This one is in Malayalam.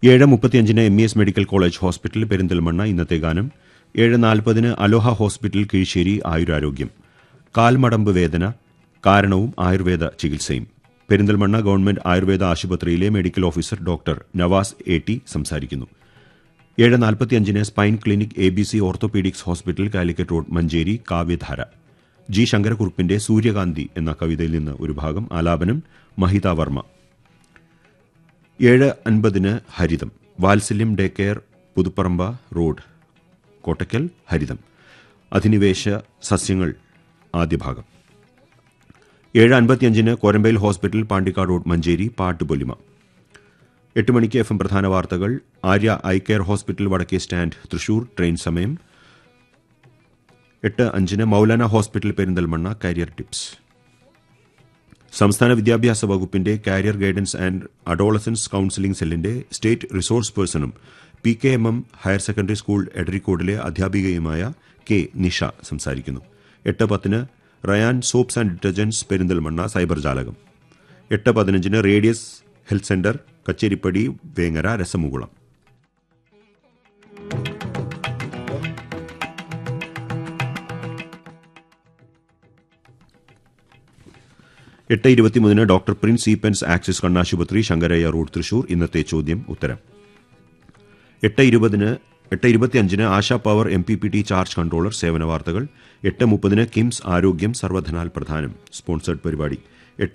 ഏഴ് മുപ്പത്തിയഞ്ചിന് M E S medical college hospital Perinthalmanna ഇന്നത്തെ ഗാനം ഏഴ് നാൽപ്പതിന് അലോഹ ഹോസ്പിറ്റൽ കീഴ്ശ്ശേരി ആയുരാരോഗ്യം കാൽമടമ്പ് വേദന കാരണവും ആയുർവേദ ചികിത്സയും പെരിന്തൽമണ്ണ ഗവൺമെന്റ് ആയുർവേദ ആശുപത്രിയിലെ medical officer doctor Navas A T സംസാരിക്കുന്നു ഏഴ് നാൽപ്പത്തിയഞ്ചിന് spine clinic A B C orthopaedics hospital Calicut road Manjeri കാവ്യധാര ജി ശങ്കരക്കുറുപ്പിന്റെ സൂര്യകാന്തി എന്ന കവിതയിൽ നിന്ന് ഒരു ഭാഗം ആലാപനം മഹിത വർമ്മ ഏഴ് അൻപതിന് Haritham Vatsalyam day care Puthuparamba road Kottakkal ഹരിതം അധിനിവേശ സസ്യങ്ങൾ ആദ്യ ഭാഗം ഏഴ് അൻപത്തിയഞ്ചിന് കോരമ്പയിൽ ഹോസ്പിറ്റൽ പാണ്ടിക്കാട് റോഡ് മഞ്ചേരി പാട്ടുപൊലിമ എട്ട് മണിക്ക് എഫ് എം പ്രധാന വാർത്തകൾ ആര്യ ഐ കെയർ ഹോസ്പിറ്റൽ വടക്കേ സ്റ്റാൻഡ് തൃശൂർ ട്രെയിൻ സമയം എട്ട് അഞ്ചിന് Maulana hospital Perinthalmanna career tips സംസ്ഥാന വിദ്യാഭ്യാസ വകുപ്പിന്റെ career guidance and adolescence counselling സെല്ലിന്റെ സ്റ്റേറ്റ് റിസോഴ്സ് പേഴ്സണും P K M M higher secondary school എഡറിക്കോഡിലെ അധ്യാപികയുമായ കെ നിഷ സംസാരിക്കുന്നു എട്ട് പത്തിന് Ryan soaps and detergents Perinthalmanna cyber ജാലകം എട്ട് പതിനഞ്ചിന് radius health centre Kacheripadi Vengara രസമുകുളം എട്ട് ഇരുപത്തിമൂന്നിന് ഡോക്ടർ പ്രിൻസ് ഈപ്പൻസ് ആക്സിസ് കണ്ണാശുപത്രി ശങ്കരയ്യ റോഡ് തൃശൂർ ഇന്നത്തെ ചോദ്യം ഉത്തരം എട്ട് ഇരുപതിന് എട്ട് ഇരുപത്തിയഞ്ചിന് Asha power M P P T charge controller സേവന വാർത്തകൾ എട്ട് മുപ്പതിന് കിംസ് ആരോഗ്യം സർവധനാൽ പ്രധാനം സ്പോൺസേഡ് പരിപാടി